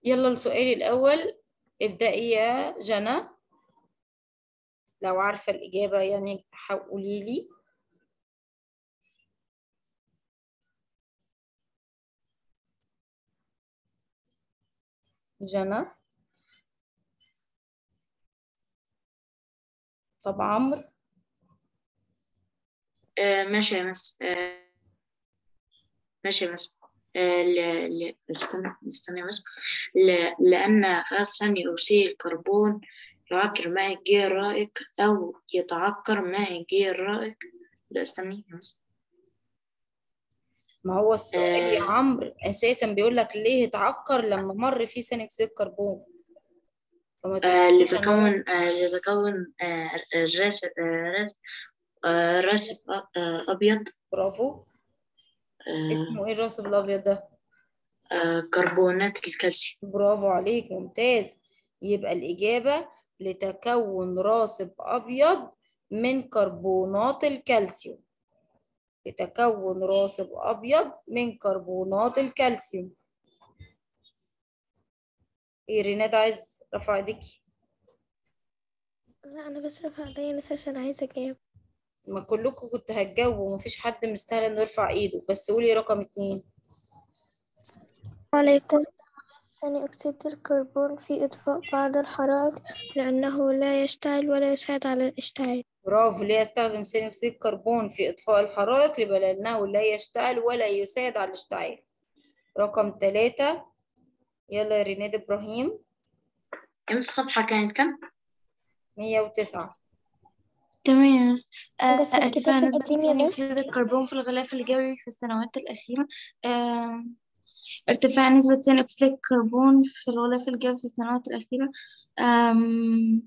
يلا السؤال الأول ابدأي يا جنى لو عارفة الإجابة يعني قولي لي جنى طب عمرو آه ماشي يا مس آه ماشي يا مس آه ل... ل... استنى استنى يا مس ل... لأن غاز ثاني أكسيد الكربون يعكر ماء الجير الرائق أو يتعكر ماء الجير الرائق لا استني يا مس ما هو السؤال يا آه. عمرو أساسا بيقول لك ليه اتعكر لما مر فيه ثاني أكسيد الكربون فما آه تقوليش إن هو- لتكون آه لتكون آه الراسب آه راس آه راسب آه أبيض برافو آه اسمه ايه الراسب الأبيض ده؟ آه كربونات الكالسيوم برافو عليك ممتاز يبقى الإجابة لتكون راسب أبيض من كربونات الكالسيوم لتكون راسب أبيض من كربونات الكالسيوم إيه ريناد عايز رفع ايديكي لا انا بس رافعه ايديا بس عشان عايزه اجاوب ما كلكم كنت هتجاوبوا ومفيش حد مستاهل انه يرفع ايده بس قولي رقم اتنين وعليكم ثاني أكسيد الكربون في إطفاء بعض الحرائق لأنه لا يشتعل ولا يساعد على الاشتعال برافو ليه استخدم ثاني اكسيد الكربون في اطفاء الحرائق يبقى لانه لا يشتعل ولا يساعد على الاشتعال رقم ثلاثة يلا يا ريناد ابراهيم كم الصفحة كانت كم؟ 109 تمام بس ده في ارتفاع الكتاب نسبة القديم يا ثاني مس أكسيد الكربون في الغلاف الجوي في السنوات الأخيرة آم، ارتفاع نسبة ثاني أكسيد الكربون في الغلاف الجوي في السنوات الأخيرة آم،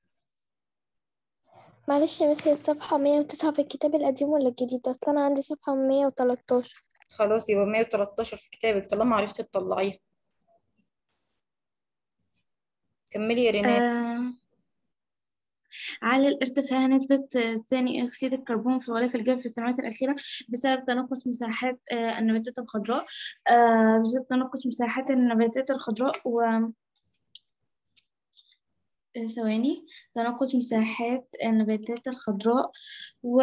معلش يا مس هي الصفحة 109 في الكتاب القديم ولا الجديد أصلا أنا عندي صفحة 113 خلاص يبقى 113 في كتابك طالما عرفتي تطلعيها كملي يا ريناد آم، على الارتفاع نسبة ثاني أكسيد الكربون في الغلاف الجوي في السنوات الأخيرة بسبب تناقص مساحات آه، النباتات الخضراء آه، بسبب تناقص مساحات النباتات الخضراء و آه، ثواني تناقص مساحات النباتات الخضراء و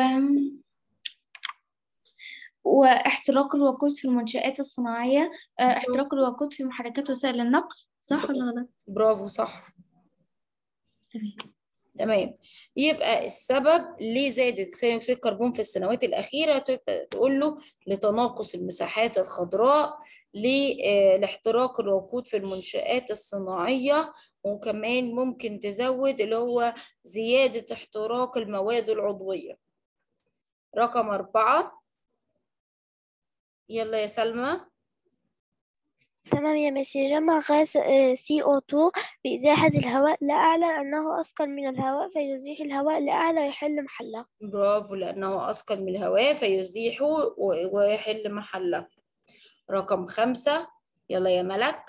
واحتراق الوقود في المنشآت الصناعية آه، احتراق الوقود في محركات وسائل النقل صح ولا غلط؟ برافو صح تمام تمام يبقى السبب ليه زادت ثاني اكسيد الكربون في السنوات الاخيره تبدأ تقول له لتناقص المساحات الخضراء ل- آه، لاحتراق الوقود في المنشآت الصناعيه وكمان ممكن تزود اللي هو زياده احتراق المواد العضويه رقم أربعة يلا يا سلمى تمام يا مس يجمع غاز CO2 بإزاحة الهواء لأعلى أنه أثقل من الهواء فيزيح الهواء لأعلى ويحل محله برافو لأنه أثقل من الهواء فيزيحه و- ويحل محله رقم خمسة يلا يا ملك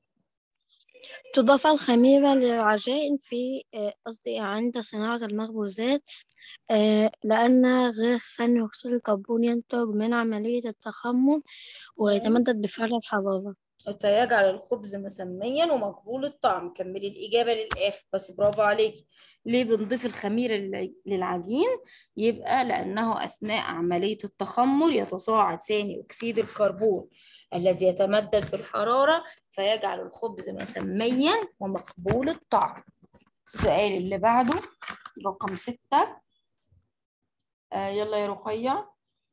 تضاف الخميرة للعجائن في آه، قصدي عند صناعة المخبوزات آه، لأن غاز ثاني أكسيد الكربون ينتج من عملية التخمر ويتمدد بفعل الحرارة فيجعل الخبز مسميا ومقبول الطعم كملي الإجابة للآخر بس برافو عليكي ليه بنضيف الخميرة للع- للعجين يبقى لأنه أثناء عملية التخمر يتصاعد ثاني أكسيد الكربون الذي يتمدد بالحرارة فيجعل الخبز مسميا ومقبول الطعم السؤال اللي بعده رقم ستة آه يلا يا رقية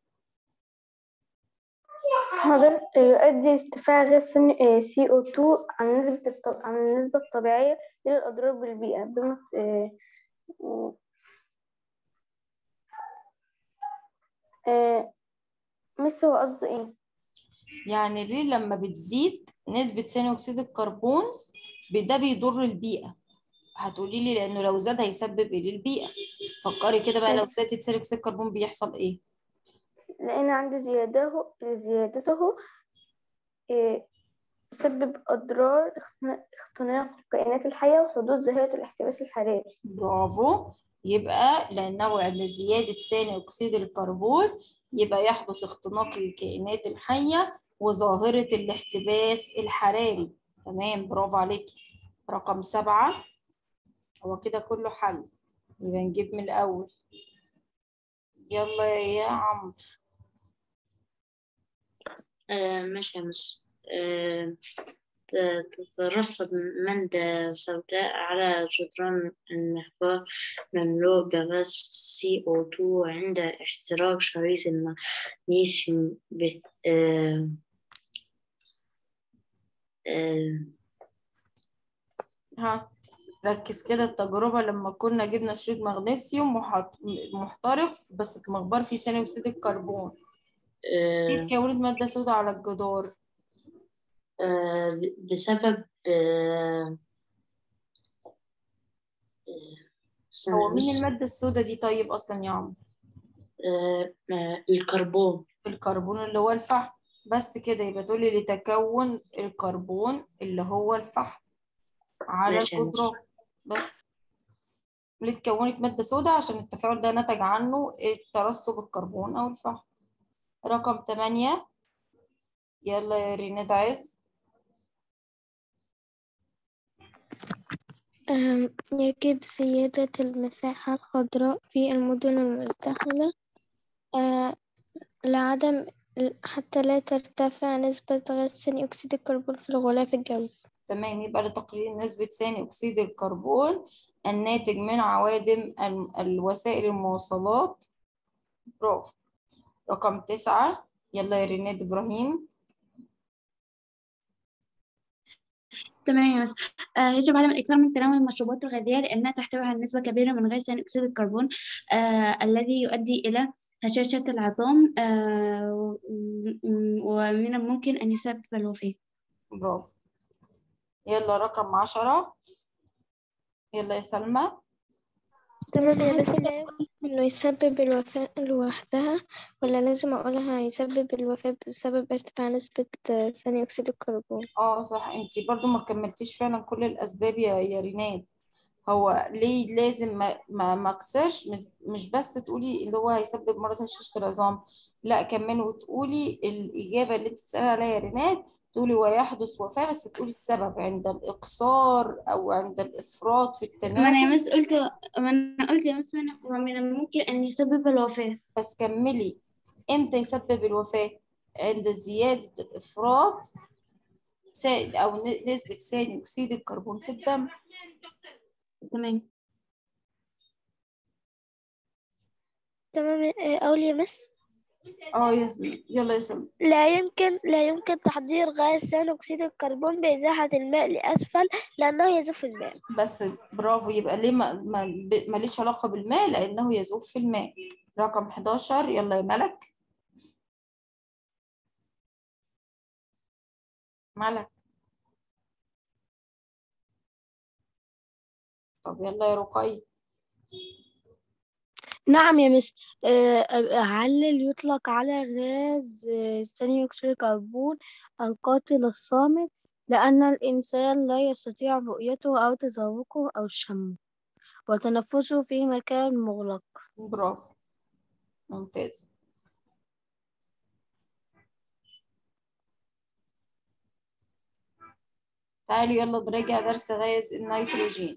حاضر يؤدي ارتفاع غاز ثاني CO2 عن نسبة الط... عن النسبة الطبيعية إلى الأضرار بالبيئة بما آه، و- آه، مس هو قصده إيه؟ يعني ليه لما بتزيد نسبة ثاني أكسيد الكربون ب- ده بيضر البيئة هتقولي لي لأنه لو زاد هيسبب إيه للبيئة فكري كده بقى لو زادت ثاني أكسيد الكربون بيحصل إيه لأن عند زيادته زيادته آه، يسبب أضرار اختنا- اختناق الكائنات الحية وحدوث ظاهرة الاحتباس الحراري برافو يبقى لأنه عند زيادة ثاني أكسيد الكربون يبقى يحدث اختناق الكائنات الحية وظاهرة الاحتباس الحراري تمام برافو عليكي رقم سبعة هو كده كله حل يبقى نجيب من الأول يلا يا عمرو آه ماشي يا مس آه ت- تترصد مادة سوداء على جدران المحور مملوء بغاز CO2 عند احتراق شريط المغنيسيوم به آه آه ها ركز كده التجربة لما كنا جبنا شريط مغنيسيوم محط- محترق بس في مقبار فيه ثاني أكسيد الكربون دي آه اتكونت مادة سوداء على الجدار آه ب- بسبب آه آه استنى هو مين بس المادة السوداء دي طيب أصلا يا عمرو آه آه الكربون الكربون اللي هو الفحم بس كده يبقى تقولي لتكون الكربون اللي هو الفحم على ماشي يا مس. الجدران بس اللي اتكونت مادة سوداء عشان التفاعل ده نتج عنه ترسب الكربون أو الفحم رقم تمانية يلا يا ريناد عز أم، يجب زيادة المساحة الخضراء في المدن المزدحمة آه، لعدم حتى لا ترتفع نسبة غاز ثاني أكسيد الكربون في الغلاف الجوي تمام يبقى لتقليل نسبة ثاني أكسيد الكربون الناتج من عوادم ال- الوسائل المواصلات برافو رقم تسعة يلا يا ريناد إبراهيم تمام يا مس آه يجب عدم الإكثار من تناول المشروبات الغازية لأنها تحتوي على نسبة كبيرة من غاز ثاني أكسيد الكربون آه الذي يؤدي إلى هشاشة العظام آه و- و- ومن الممكن أن يسبب الوفاة برافو يلا رقم عشرة يلا يا سلمى تمام يا بس لا يمكن إنه يسبب الوفاة لوحدها ولا لازم أقولها يسبب الوفاة بسبب ارتفاع نسبة آه، ثاني أكسيد الكربون اه صح انتي برضو ما كملتيش فعلا كل الأسباب يا يا ريناد هو ليه لازم ما ما ما اكسرش مش مش بس تقولي اللي هو هيسبب مرض هشاشة العظام لا كمان وتقولي الإجابة اللي انت بتسألي عليها يا ريناد تقولي ويحدث وفاة بس تقولي السبب عند الإقصار أو عند الإفراط في ما أنا يا التناول مس قلت ما أنا قلت يا مس من- ومن الممكن أن يسبب الوفاة بس كملي امتى يسبب الوفاة عند زيادة الإفراط سائل أو ن- نسبة ثاني أكسيد الكربون في الدم تمام تمام آه، أقول يا مس اه يا سلمى يلا يا سلمى لا يمكن لا يمكن تحضير غاز ثاني أكسيد الكربون بإزاحة الماء لأسفل لأنه يذوب في الماء بس برافو يبقى ليه ما ما ب- ماليش علاقة بالماء لأنه يذوب في الماء رقم 11 يلا يا ملك ملك طب يلا يا رقي نعم يا مس آه، آه، علل يطلق على غاز آه، ثاني أكسيد الكربون القاتل الصامت لأن الإنسان لا يستطيع رؤيته أو تذوقه أو شمه وتنفسه في مكان مغلق برافو ممتاز تعالي يلا نراجع درس غاز النيتروجين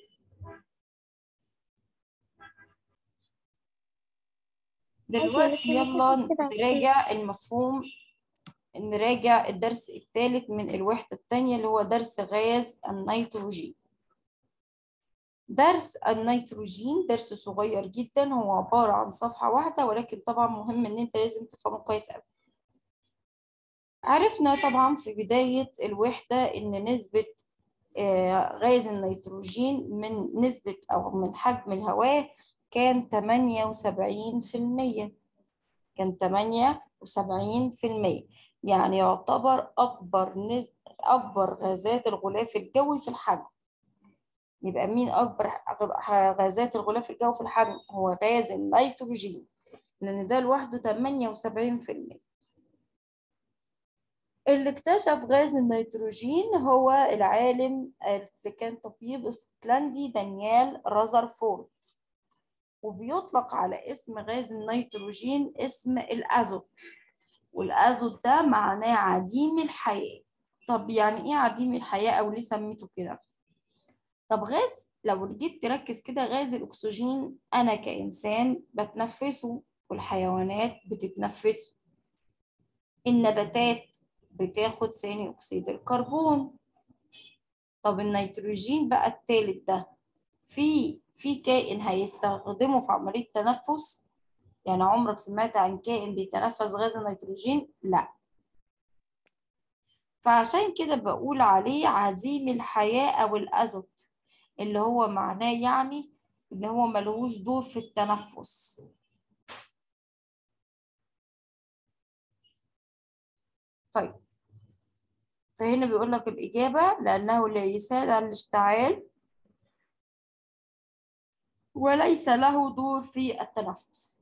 دلوقتي يلا نراجع المفهوم نراجع الدرس الثالث من الوحدة الثانية اللي هو درس غاز النيتروجين درس النيتروجين درس صغير جدا هو عبارة عن صفحة واحدة ولكن طبعا مهم ان انت لازم تفهمه كويس قوي عرفنا طبعا في بداية الوحدة ان نسبة آه، غاز النيتروجين من نسبة أو من حجم الهواء كان 78% كان 78% يعني يعتبر أكبر نسبة أكبر غازات الغلاف الجوي في الحجم يبقى مين أكبر غازات الغلاف الجوي في الحجم هو غاز النيتروجين لأن ده لوحده 78% اللي اكتشف غاز النيتروجين هو العالم اللي كان طبيب اسكتلندي دانيال رازرفورد وبيطلق على اسم غاز النيتروجين اسم الأزوت والأزوت ده معناه عديم الحياة طب يعني ايه عديم الحياة او ليه سميته كده طب غاز لو جيت تركز كده غاز الاكسجين انا كانسان بتنفسه والحيوانات بتتنفسه النباتات بتاخد ثاني اكسيد الكربون طب النيتروجين بقى التالت ده في في كائن هيستخدمه في عملية التنفس يعني عمرك سمعت عن كائن بيتنفس غاز النيتروجين لا فعشان كده بقول عليه عديم الحياة أو الأزوت اللي هو معناه يعني إن هو ملهوش دور في التنفس طيب فهنا بيقول لك الإجابة لأنه لا يساعد على الاشتعال وليس له دور في التنفس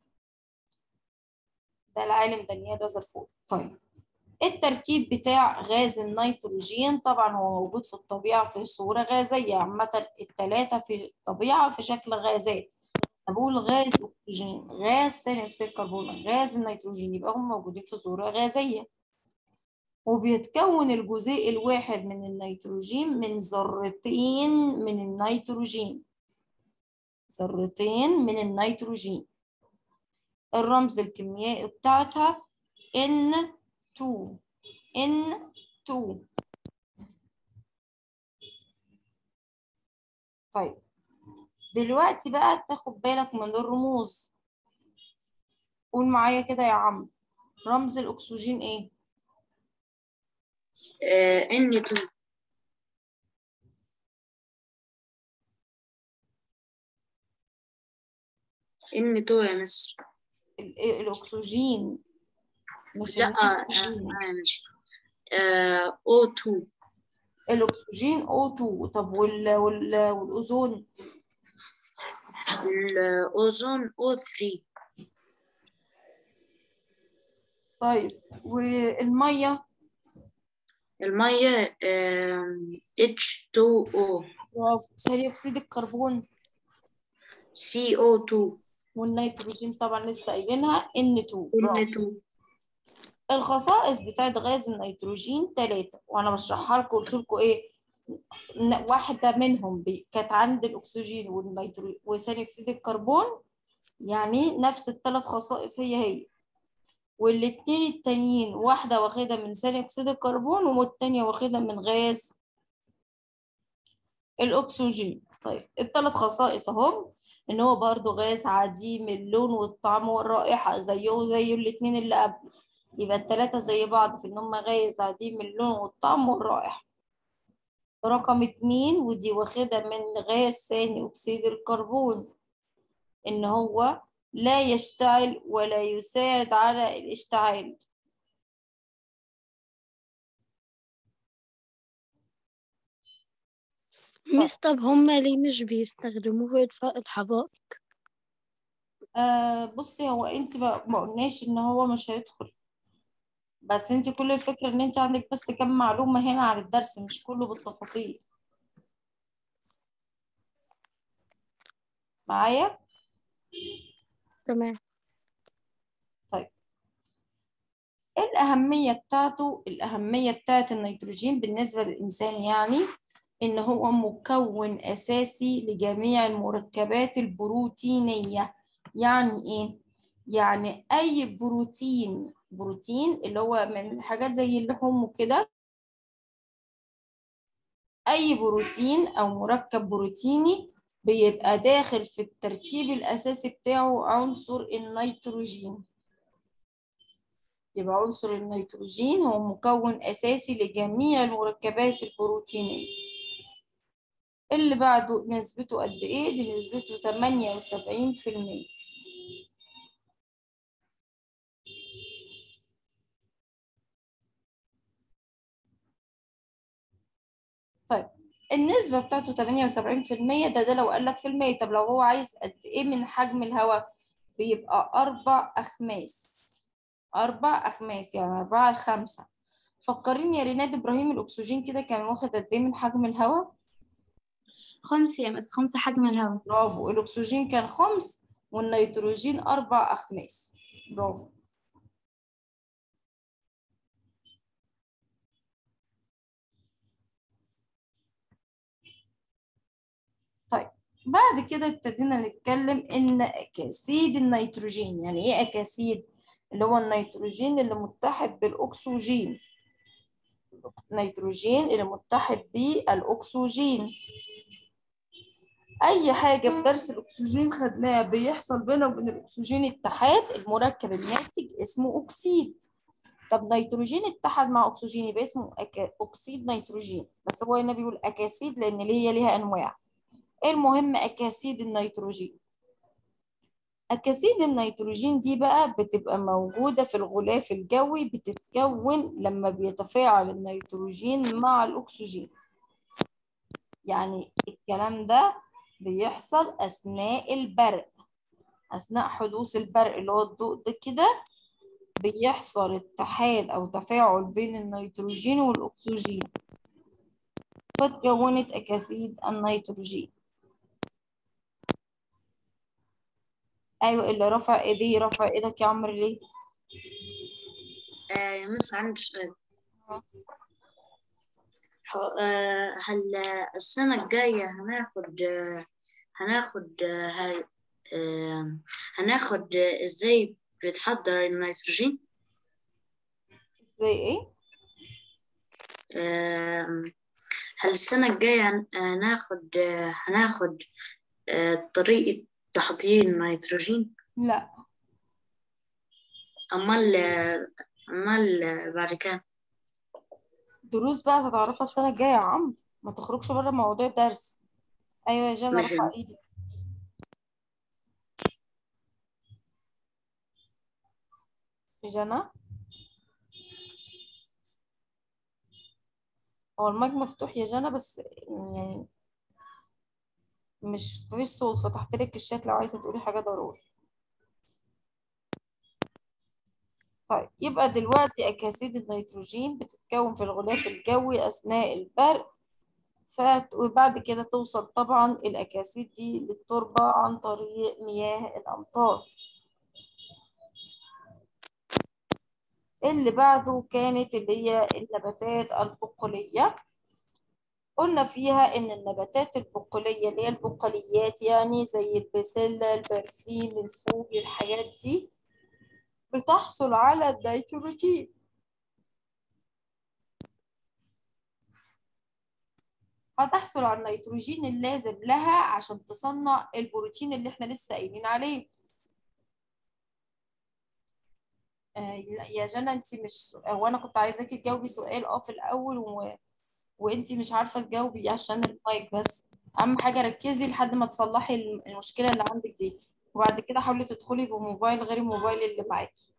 ده العالم دانيال رذرفورد طيب التركيب بتاع غاز النيتروجين طبعا هو موجود في الطبيعة في صورة غازية عامة التلاتة في الطبيعة في شكل غازات بقول غاز أكسجين غاز ثاني أكسيد الكربون غاز النيتروجين يبقى هم موجودين في صورة غازية وبيتكون الجزيء الواحد من النيتروجين من ذرتين من النيتروجين ذرتين من النيتروجين الرمز الكيميائي بتاعتها N2 N2 طيب دلوقتي بقى تاخد بالك من الرموز قول معايا كده يا عم رمز الأكسجين إيه؟ آه N2 N2 يا مصر ال- الأكسجين مش لا آه النيتروجين. آه ماشي آه O2 الأكسجين O2 طب وال... وال... والأوزون الأوزون O3 طيب والمية المية آه H2O برافو ثاني أكسيد الكربون CO2 والنيتروجين طبعا لسه قايلينها N2 برافو. N2 الخصائص بتاعت غاز النيتروجين ثلاثة وأنا بشرحها لكم قلت لكم إيه ن- واحدة منهم بي- كانت عند الأكسجين والنيترو وثاني أكسيد الكربون يعني نفس الثلاث خصائص هي هي والاتنين التانيين واحدة واخدة من ثاني أكسيد الكربون والتانية واخدة من غاز الأكسجين طيب الثلاث خصائص أهم إن هو برضو غاز عديم اللون والطعم والرائحة زيه زي الاتنين اللي قبل يبقى التلاتة زي بعض في إن هما غاز عديم اللون والطعم والرائحة رقم اتنين ودي واخدة من غاز ثاني أكسيد الكربون إن هو لا يشتعل ولا يساعد على الاشتعال مس طب هما ليه مش بيستخدموه في إطفاء الحرائق؟ آه بصي هو انت ما ما قلناش ان هو مش هيدخل بس انت كل الفكرة ان انت عندك بس كم معلومة هنا عن الدرس مش كله بالتفاصيل معايا تمام ايه الأهمية بتاعته الأهمية بتاعت النيتروجين بالنسبة للإنسان يعني إن هو مكون أساسي لجميع المركبات البروتينية يعني إيه؟ يعني أي بروتين بروتين اللي هو من حاجات زي اللحوم وكده أي بروتين أو مركب بروتيني بيبقى داخل في التركيب الأساسي بتاعه عنصر النيتروجين يبقى عنصر النيتروجين هو مكون أساسي لجميع المركبات البروتينية اللي بعده نسبته قد إيه؟ دي نسبته 78% طيب النسبة بتاعته 78% ده ده لو قال لك في المية طب لو هو عايز قد إيه من حجم الهواء بيبقى أربع أخماس أربع أخماس يعني أربعة لخمسة فكريني يا ريناد إبراهيم الأكسجين كده كان واخد قد إيه من حجم الهواء؟ خمس يا مس خمسة حجم الهواء برافو الأكسجين كان خمس والنيتروجين أربع أخماس برافو بعد كده ابتدينا نتكلم ان اكاسيد النيتروجين يعني ايه اكاسيد اللي هو النيتروجين اللي متحد بالاكسجين النيتروجين اللي متحد بالاكسجين اي حاجه في درس الاكسجين خدناها بيحصل بينه وبين الاكسجين اتحاد المركب الناتج اسمه اكسيد طب نيتروجين اتحد مع اكسجين يبقى اسمه أكا... اكسيد نيتروجين بس هو هنا بيقول اكاسيد لان هي ليها انواع المهم اكاسيد النيتروجين اكاسيد النيتروجين دي بقى بتبقى موجوده في الغلاف الجوي بتتكون لما بيتفاعل النيتروجين مع الاكسجين يعني الكلام ده بيحصل اثناء البرق اثناء حدوث البرق اللي هو الضوء ده كده بيحصل اتحاد او تفاعل بين النيتروجين والاكسجين فتكونت اكاسيد النيتروجين ايوه اللي رفع ايديه رفع ايدك يا عمرو ليه آه يا مس عندي سؤال ح- آه، هل السنة الجاية هناخد آه، هناخد آه، ه- آه، هناخد آه، ازاي بيتحضر النيتروجين زي ايه آه، هل السنة الجاية هن- هناخد آه، هناخد آه، طريقة تحضير النيتروجين لا أمال آه، أمال آه، بعد كده دروس بقى هتعرفها السنه الجايه يا عمرو ما تخرجش بره مواضيع الدرس ايوه يا جنى ماشي. رفع ايدك جنى هو المايك مفتوح يا جنى بس يعني مش مفيش صوت فتحت لك الشات لو عايزه تقولي حاجه ضروري طيب يبقى دلوقتي أكاسيد النيتروجين بتتكون في الغلاف الجوي أثناء البرق فت... وبعد كده توصل طبعا الأكاسيد دي للتربة عن طريق مياه الأمطار اللي بعده كانت اللي هي النباتات البقولية قلنا فيها إن النباتات البقولية اللي هي البقوليات يعني زي البسلة البرسيم الفول الحاجات دي بتحصل على النيتروجين هتحصل على النيتروجين اللازم لها عشان تصنع البروتين اللي احنا لسه قايلين عليه آه لا يا جنى انت مش هو انا كنت عايزاكي تجاوبي سؤال اه في الاول و... وانت مش عارفه تجاوبي عشان المايك بس اهم حاجه ركزي لحد ما تصلحي الم- المشكله اللي عندك دي وبعد كده حاولي تدخلي بموبايل غير الموبايل اللي معاكي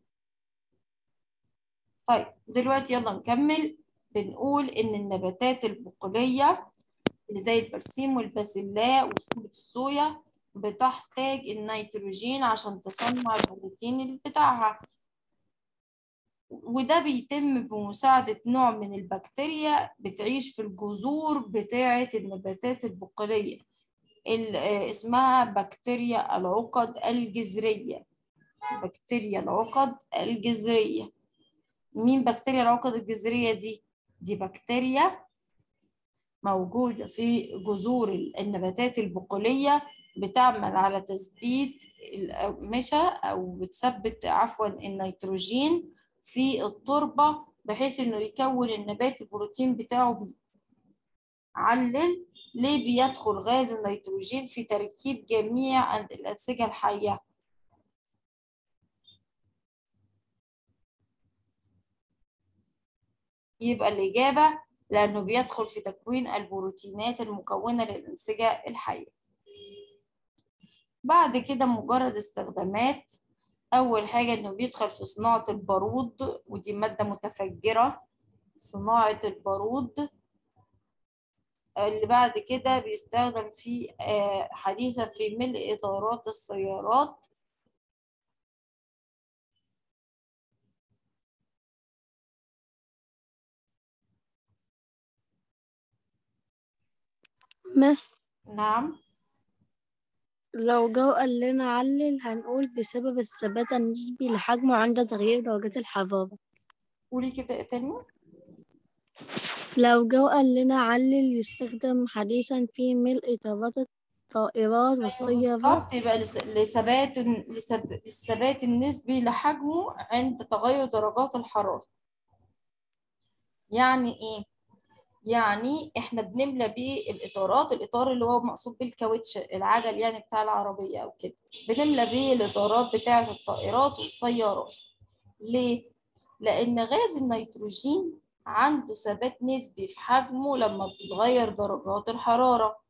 طيب دلوقتي يلا نكمل بنقول إن النباتات البقولية اللي زي البرسيم والباسلاء وفول الصويا بتحتاج النيتروجين عشان تصنع البروتين اللي بتاعها وده بيتم بمساعدة نوع من البكتيريا بتعيش في الجذور بتاعة النباتات البقولية ال- آه، اسمها بكتيريا العقد الجذرية بكتيريا العقد الجذرية مين بكتيريا العقد الجذرية دي؟ دي بكتيريا موجودة في جذور النباتات البقولية بتعمل على تثبيت الأقمشة أو بتثبت عفوا النيتروجين في التربة بحيث إنه يكون النبات البروتين بتاعه بيه. علل ليه بيدخل غاز النيتروجين في تركيب جميع الأنسجة الحية يبقى الإجابة لأنه بيدخل في تكوين البروتينات المكونة للأنسجة الحية بعد كده مجرد استخدامات أول حاجة إنه بيدخل في صناعة البارود ودي مادة متفجرة صناعة البارود اللي بعد كده بيستخدم في آه، حديثا في ملء إطارات السيارات بس نعم لو جو قال لنا علل هنقول بسبب الثبات النسبي لحجمه عند تغيير درجات الحرارة قولي كده تاني لو جو قال لنا علل يستخدم حديثا في ملء إطارات الطائرات والسيارات بالظبط يبقى لس- لثبات لثب- للثبات النسبي لحجمه عند تغير درجات الحرارة يعني ايه يعني احنا بنملى بيه الاطارات الاطار اللي هو مقصود بالكاوتش العجل يعني بتاع العربية او كده بنملى بيه الاطارات بتاعة الطائرات والسيارات ليه لان غاز النيتروجين عنده ثبات نسبي في حجمه لما بتتغير درجات الحرارة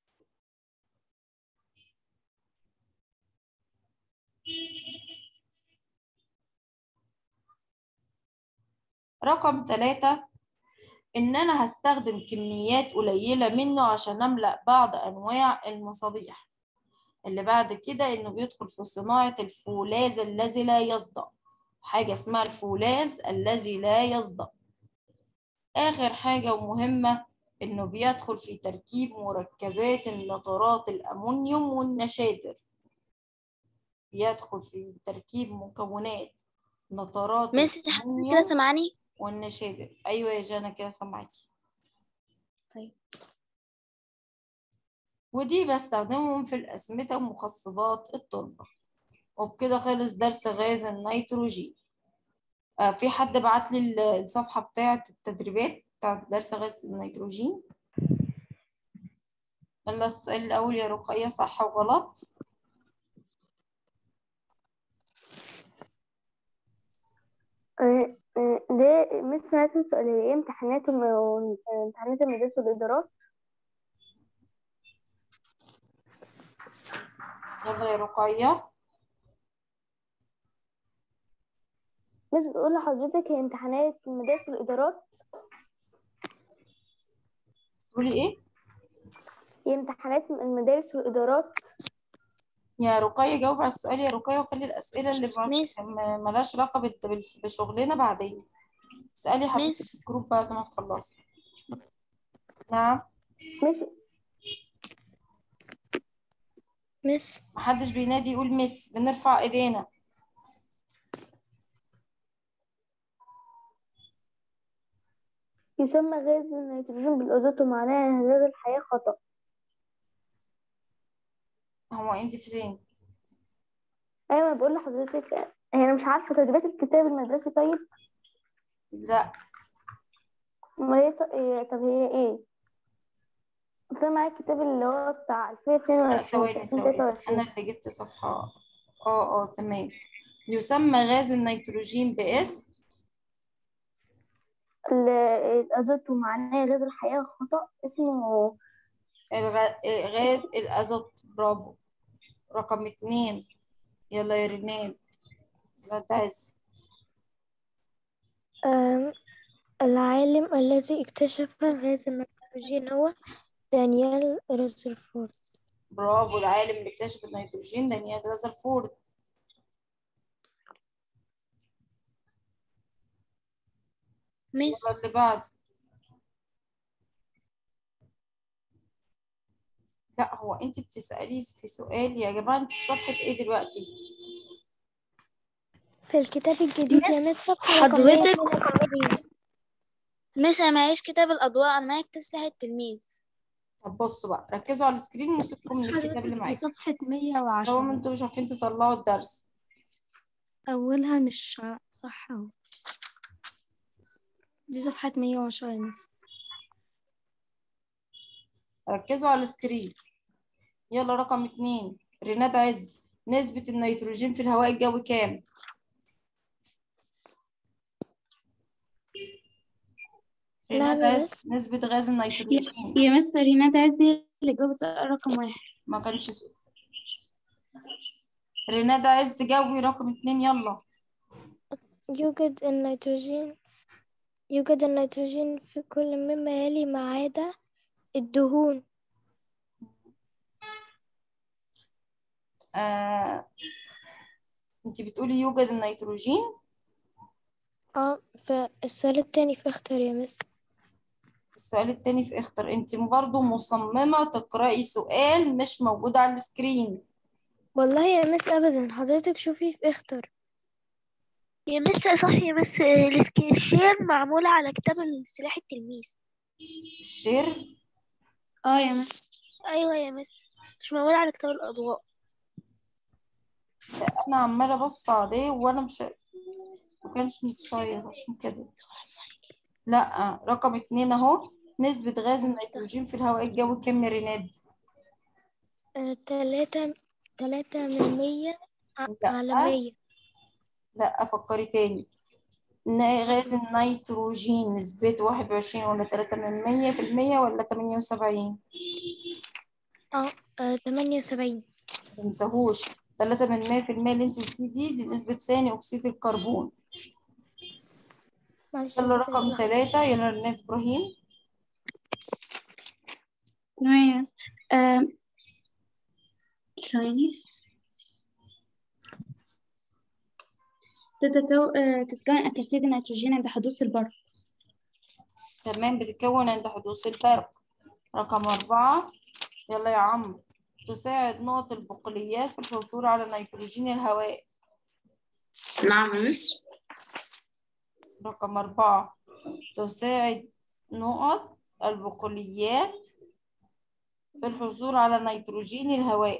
رقم ثلاثة إن أنا هستخدم كميات قليلة منه عشان أملأ بعض أنواع المصابيح اللي بعد كده إنه بيدخل في صناعة الفولاذ الذي لا يصدأ حاجة اسمها الفولاذ الذي لا يصدأ آخر حاجة ومهمة إنه بيدخل في تركيب مركبات النترات الأمونيوم والنشادر بيدخل في تركيب مكونات نترات مس انت حضرتك كده الأمونيوم سامعاني والنشادر أيوة يا جانا كده سامعاكي طيب. ودي بستخدمهم في الأسمدة ومخصبات التربة وبكده خلص درس غاز النيتروجين آه في حد بعت لي ال- الصفحة بتاعة التدريبات بتاعة درس غاز النيتروجين يلا السؤال الأول يا رقية صح وغلط آه، آه، ده مس سمعت سؤال ايه امتحانات الم- آه، امتحانات المدارس والإدارات يلا يا رقية مس بتقول لحضرتك هي امتحانات المدارس والإدارات تقولي إيه هي امتحانات المدارس والإدارات يا رقية جاوب على السؤال يا رقية وخلي الأسئلة اللي ما- مس. ما- ملهاش علاقة بال- بال- بشغلنا بعدين اسألي حضرتك مس. في الجروب بعد ما تخلصي نعم مش مس محدش بينادي يقول مس بنرفع ايدينا يسمى غاز النيتروجين بالأزوت ومعناه إن غاز الحياة خطأ هو انت فين أيوة أنا بقول لحضرتك هي أنا مش عارفة تدريبات الكتاب المدرسي طيب لا أمال هي ط- إيه طب هي إيه؟ أصل أنا معايا الكتاب اللي هو بتاع لا 2022 ثواني ثواني 2023 انا اللي جبت صفحة اه اه تمام يسمى غاز النيتروجين باسم ال- الأزوت ومعناه غاز الحياة خطأ اسمه الغ- غاز الازوت برافو رقم اتنين يلا يا ريناد لا تعز أم، العالم الذي اكتشف غاز النيتروجين هو دانيال رذرفورد برافو العالم اللي اكتشف النيتروجين دانيال رذرفورد يلا مس اللي بعده لا هو انت بتسألي في سؤال يا جماعة انت في صفحة ايه دلوقتي في الكتاب الجديد يا مس، مس صفحة رقم حضرتك 122. مس انا معيش كتاب الأضواء انا معايا كتاب سلاح التلميذ طب بصوا بقى ركزوا على السكرين وسيبكم من الكتاب اللي حضرتك في معاكم صفحة طالما 110 انتوا مش عارفين تطلعوا الدرس أولها مش صح أهو دي صفحة 110 يا مس ركزوا على السكرين يلا رقم اتنين ريناد عز نسبة النيتروجين في الهواء الجوي كام؟ ريناد نعم يا عز نسبة غاز النيتروجين يا مس ريناد عزي اللي جاوبت سؤال رقم واحد ما كانش سؤال ريناد عز جوي رقم اتنين يلا يوجد النيتروجين يوجد النيتروجين في كل مما يلي ما عدا الدهون آه... انت بتقولي يوجد النيتروجين اه فالسؤال التاني في اختر يا مس السؤال التاني في اختر انت برضو مصممة تقرأي سؤال مش موجود على السكرين والله يا مس ابدا حضرتك شوفي في اختر يا مس صح يا مس الشير معمولة على كتاب سلاح التلميذ الشير اه يا مس أيوة يا مس مش موجود على كتاب الأضواء انا عماله ابص عليه وانا مش ما كانش متشير عشان كده لا رقم اتنين اهو نسبة غاز النيتروجين في الهواء الجوي كام يا ريناد؟ آه، تلاتة تلاتة من مية ع- لا. على مية لا افكري تاني ن- غاز النيتروجين نسبته واحد وعشرين ولا تلاتة من مية في المية ولا تمانية وسبعين؟ اه آه، تمانية وسبعين متنساهوش تلاتة من مية في المية اللي انت قلتيه دي دي نسبة ثاني أكسيد الكربون معلش يلا بس رقم تلاتة يلا ريناد إبراهيم تمام يا مس آم، ثواني تتكو... آه، تتكون أكاسيد النيتروجين عند حدوث البرق تمام بتتكون عند حدوث البرق رقم أربعة يلا يا عمرو تساعد نقط البقوليات في الحصول على نيتروجين الهواء نعم يا مس رقم أربعة تساعد نقط البقوليات في الحصول على نيتروجين الهواء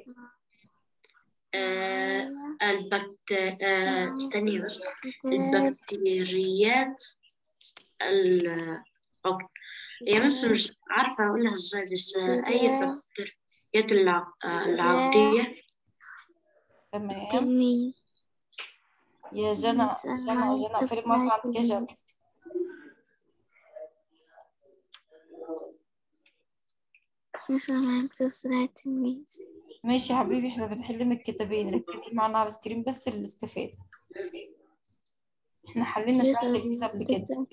آه البكت آه استني بس البكتيريات ال أوكي. هي بس مش عارفة أقولها إزاي بس آه أي البكتيريات الع... آه العضية تمام تلميذ يا جنى بس أنا جنى عايزة جنى أقفل أسمع المايك عندك يا جنى مثلا ما يكتب صلاة التلميذ ماشي يا حبيبي احنا بنحل من الكتابين ركزي معانا على السكرين بس للاستفادة احنا حلينا سؤال التلميذ قبل كده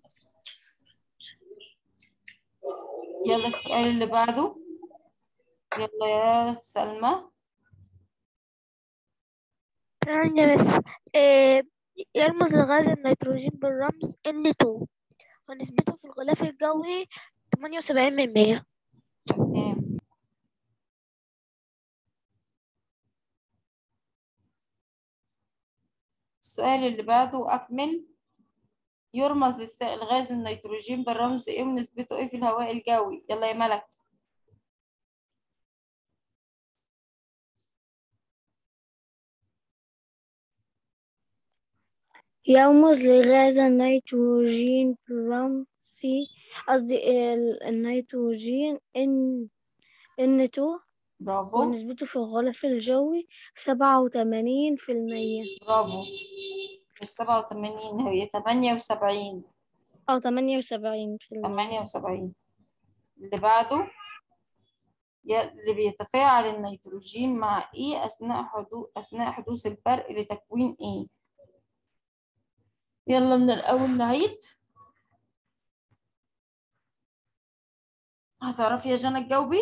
يلا السؤال اللي بعده يلا يا سلمى ثانية بس آه، يرمز لغاز النيتروجين بالرمز N2 ونسبته في الغلاف الجوي 78 من مية تمام السؤال اللي بعده أكمل يرمز للسائل غاز النيتروجين بالرمز ايه ونسبته ايه في الهواء الجوي يلا يا ملك يرمز لغاز النيتروجين بالرمز قصدي ال- النيتروجين N N2 برافو ونسبته في الغلاف الجوي سبعة وتمانين في المية برافو مش سبعة وتمانين هي تمانية وسبعين أو تمانية وسبعين في المية تمانية وسبعين اللي بعده ي- اللي بيتفاعل النيتروجين مع ايه أثناء حدوث أثناء حدوث البرق لتكوين ايه يلا من الأول نعيد هتعرفي يا جنى تجاوبي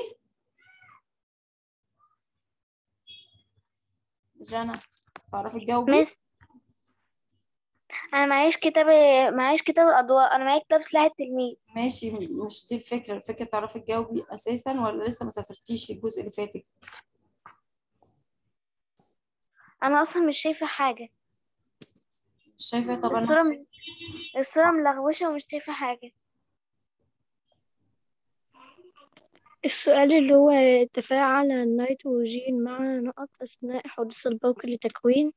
جنى تعرفي تجاوبي مس أنا معيش كتاب معيش كتاب الأضواء أنا معايا كتاب سلاح التلميذ ماشي م- مش دي الفكرة الفكرة تعرفي تجاوبي أساسا ولا لسه ما سافرتيش الجزء اللي فاتك أنا أصلا مش شايفة حاجة مش شايفة طب أنا الصورة م- الصورة ملغوشة ومش شايفة حاجة السؤال اللي هو تفاعل النيتروجين مع نقط أثناء حدوث البرق لتكوين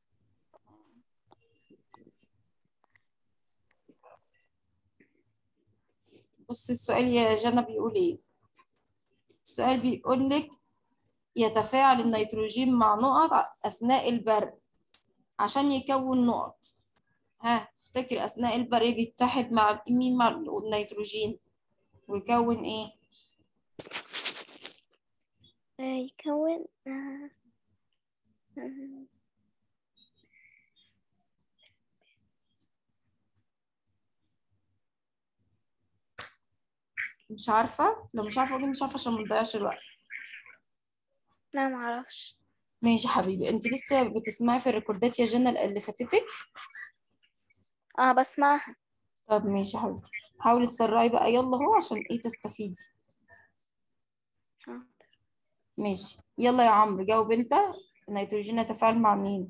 بصي السؤال يا جنى بيقول ايه السؤال بيقول لك يتفاعل النيتروجين مع نقط أثناء البرق عشان يكون نقط ها افتكر أثناء البرق بيتحد مع مين مع النيتروجين ويكون ايه آه، يكون آه، آه، مش عارفة لو مش عارفة قولي مش عارفة عشان ما نضيعش الوقت لا معرفش ماشي يا حبيبي انت لسه بتسمعي في الريكوردات يا جنى اللي فاتتك اه بسمعها طب ماشي يا حبيبتي حاولي تسرعي بقى يلا هو عشان ايه تستفيدي آه. ماشي يلا يا عمرو جاوب انت النيتروجين يتفاعل مع مين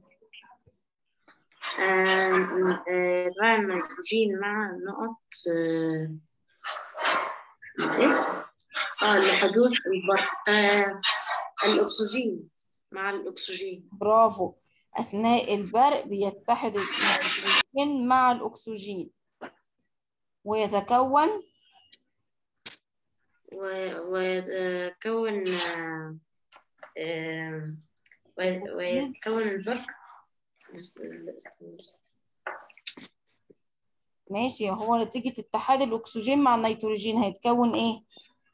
آه، آه، تفاعل النيتروجين مع نقط آه، إيه؟ اه لحدوث البرق آه الأكسجين مع الأكسجين برافو أثناء البرق بيتحد النيتروجين مع الأكسجين ويتكون و- ويتكون آه، آه، وي- ويتكون البرق ماشي هو نتيجة اتحاد الأكسجين مع النيتروجين هيتكون إيه؟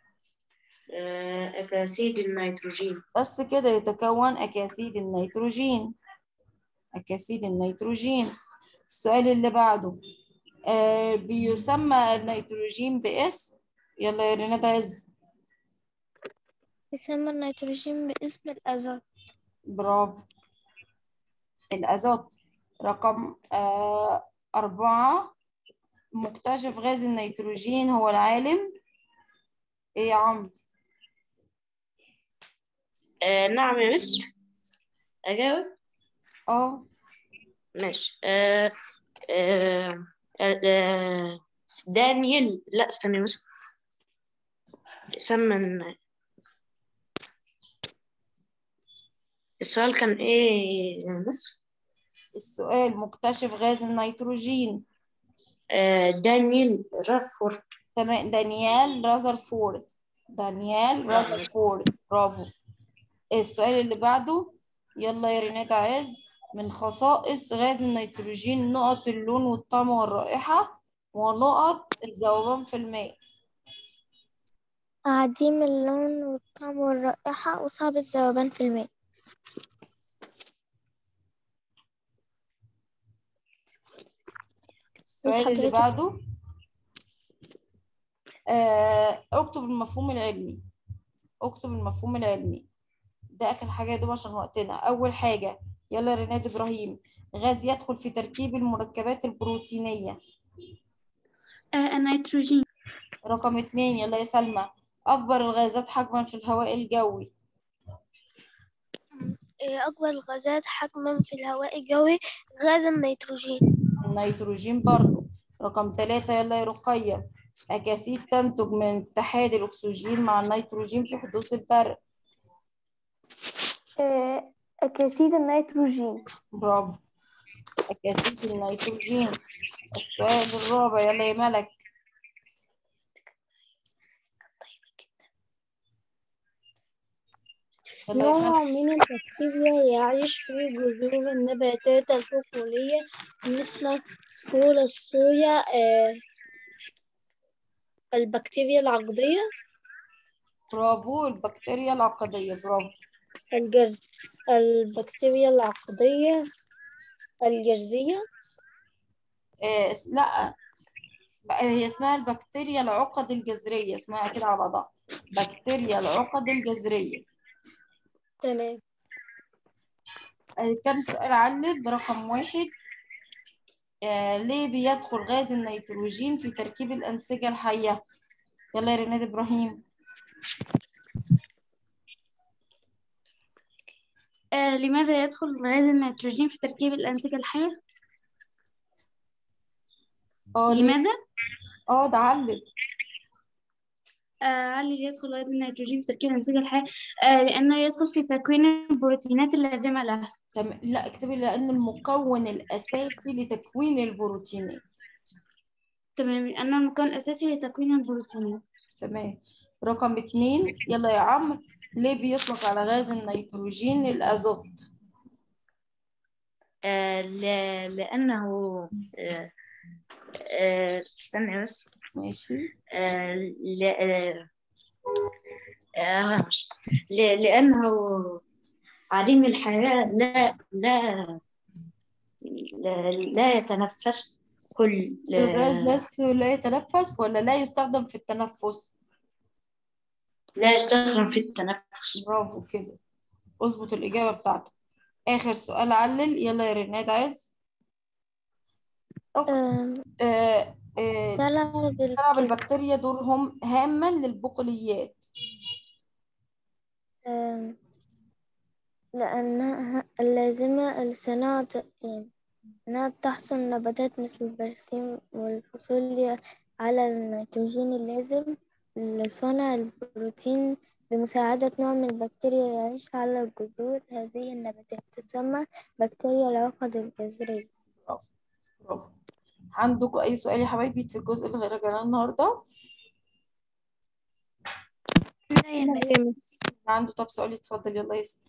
آه، أكاسيد النيتروجين بس كده يتكون أكاسيد النيتروجين أكاسيد النيتروجين السؤال اللي بعده آه بيسمى النيتروجين باسم يلا يا رينات عز يسمى النيتروجين باسم الأزوت برافو الأزوت رقم آه أربعة مكتشف غاز النيتروجين هو العالم إيه يا عمرو؟ آه، نعم يا مصر أجاوب اه ماشي آه، آه، آه، دانيال لا استني بس سمن السؤال كان ايه يا مصر السؤال مكتشف غاز النيتروجين آه، دانيال رافورد تمام دانيال رازرفورد دانيال رازرفورد برافو السؤال اللي بعده يلا يا رينات عز من خصائص غاز النيتروجين نقط اللون والطعم والرائحة ونقط الذوبان في الماء عديم اللون والطعم والرائحة وصعب الذوبان في الماء السؤال اللي حضرتك؟ بعده آه، اكتب المفهوم العلمي اكتب المفهوم العلمي ده اخر حاجه يا دوب عشان وقتنا اول حاجه يلا يا ريناد ابراهيم غاز يدخل في تركيب المركبات البروتينيه آه النيتروجين رقم اتنين يلا يا سلمى اكبر الغازات حجما في الهواء الجوي إيه أكبر الغازات حجما في الهواء الجوي غاز النيتروجين النيتروجين برضو رقم ثلاثة يلا يا رقية أكاسيد تنتج من اتحاد الأكسجين مع النيتروجين في حدوث البرق آه، أكاسيد النيتروجين برافو أكاسيد النيتروجين السؤال الرابع يلا يا ملك يلا يا نوع ملك من البكتيريا يعيش في جذور النباتات البقولية مثل فول الصويا آه، البكتيريا العقدية برافو البكتيريا العقدية برافو الجز البكتيريا العقدية الجذرية آه اس- لا بقى هي اسمها البكتيريا العقد الجذرية اسمها كده على بعضها بكتيريا العقد الجذرية تمام آه، كم سؤال علل رقم واحد آه ليه بيدخل غاز النيتروجين في تركيب الأنسجة الحية يلا يا ريناد إبراهيم آه لماذا يدخل غاز النيتروجين في تركيب الأنسجة الحية؟ اه ليه؟ لماذا؟ اه ده علل آه علي يدخل غاز النيتروجين في تركيب الأنسجة الحية آه لأنه يدخل في تكوين البروتينات اللازمة لها تم... لا اكتبي لأن المكون الأساسي لتكوين البروتينات تمام لأنه المكون الأساسي لتكوين البروتينات تمام رقم اتنين يلا يا عم ليه بيطلق على غاز النيتروجين الأزوت آه، ل- لأنه آه، آه، استنى بس ماشي آه، ل- آه، آه، مش- ل- لأنه عديم الحياة لا لا لا, لا يتنفس كل الغاز نفسه لا يتنفس ولا لا يستخدم في التنفس لا يستخدم في التنفس برافو كده اظبط الإجابة بتاعتك آخر سؤال علل يلا يا ريناد عز أوك. آم، آه آه تلعب تلعب البكتيريا دورهم هاما للبقوليات آم، لأنها اللازمة لصناعة يعني إنها تحصل نباتات مثل البرسيم والفاصوليا على النيتروجين اللازم لصنع البروتين بمساعدة نوع من البكتيريا يعيش على الجذور هذه النباتات تسمى بكتيريا العقد الجذرية برافو برافو عندكم أي سؤال يا حبايبي في الجزء اللي راجعنا النهاردة؟ لا يا مس لا يا مس عنده طب سؤال اتفضل يلا ياسر